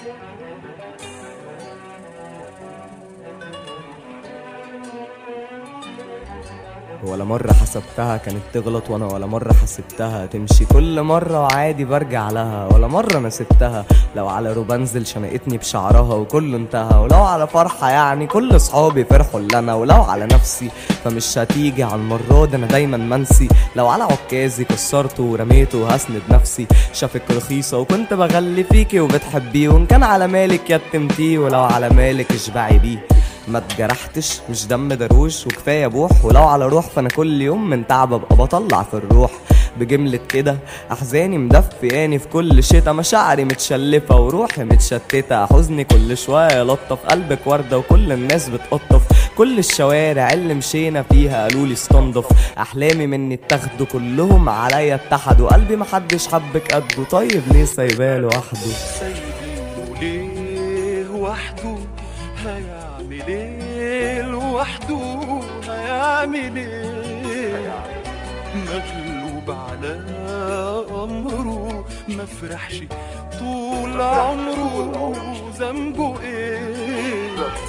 ولا مرة حسبتها كانت تغلط وانا ولا مرة حسبتها تمشي كل مرة وعادي برجع لها ولا مرة انا سبتها لو على روبنزل شنقتني بشعرها وكله انتهى ولو على فرحة يعني كل صحابي فرحوا اللي انا ولو على نفسي فمش هتيجي على المرة دي انا دايما منسي لو على عكازي كسرته ورميته وهسند نفسي شافك رخيصة وكنت بغلي فيكي وبتحبيه وان كان على مالك يتمتيه ولو على مالك اشبعي بيه ما اتجرحتش مش دم دروش وكفايه بوح ولو على روح فانا كل يوم من تعب ابقى بطلع في الروح بجملة كده احزاني مدفياني في كل شتا مشاعري متشلفة وروحي متشتتة حزني كل شوية يلطف قلبك وردة وكل الناس بتقطف كل الشوارع اللي مشينا فيها قالولي استنضف احلامي مني اتاخدوا كلهم عليا اتحدوا قلبي محدش حبك قده طيب ليه سايباله وحده سايبينه ليه وحده هيعمل ايه لوحده هيعمل ايه مغلوب على امره ما فرحش طول عمره ذنبه ايه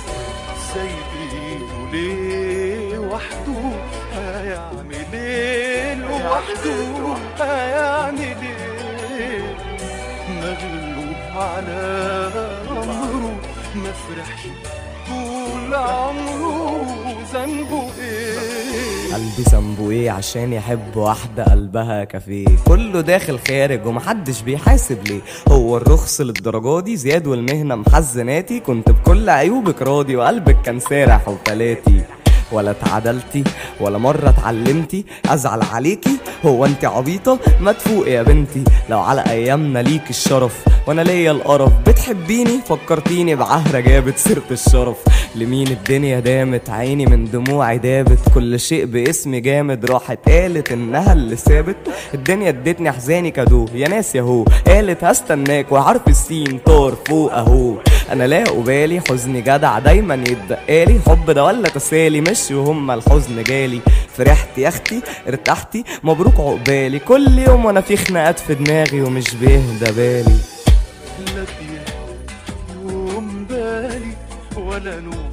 سايبينه ليه وحده هيعمل ايه لوحده هيعمل ايه مغلوب على عمره ما فرحش طول عمره ذنبه ايه قلبي ذنبه ايه عشان يحب واحدة قلبها كافيه كله داخل خارج ومحدش بيحاسب ليه هو الرخص للدرجة دي زياد والمهنة محزناتي كنت بكل عيوبك راضي وقلبك كان سارح وفلاتي ولا اتعدلتي ولا مرة اتعلمتي ازعل عليكي هو انت عبيطة ما تفوقي يا بنتي لو على ايامنا ليك الشرف وانا ليا القرف بتحبيني فكرتيني بعهرة جابت سيرة الشرف لمين الدنيا دامت عيني من دموعي دابت كل شيء باسمي جامد راحت قالت انها اللي سابت الدنيا ادتني احزاني كادو يا ناس ياهو قالت هستناك وحرف السين طار فوق اهو انا لا قبالي حزني جدع دايما يتبقالي حب ده ولا تسالي مشي وهما الحزن جالي فرحت يا اختي ارتحتي مبروك عقبالي كل يوم وانا في خناقات في دماغي ومش بيهدى بالي لا يوم بالي ولا نوم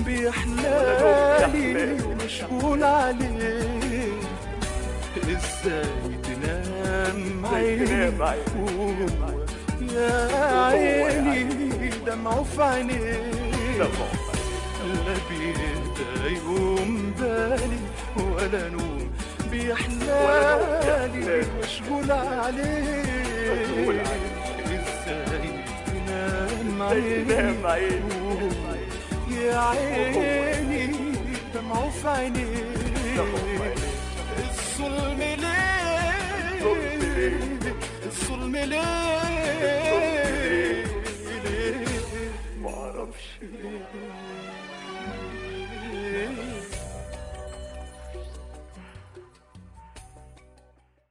بيحلالي مشغول عليه ازاي تنام عيني وهو يا عيني دمعه في عينيه لا بيهدى يوم بالي ولا نوم بيحلالي مشغول عليه ازاي تنام عيني يا عيني دمعه في عينيه الظلم ليه الظلم ليه ليه معرفش ليه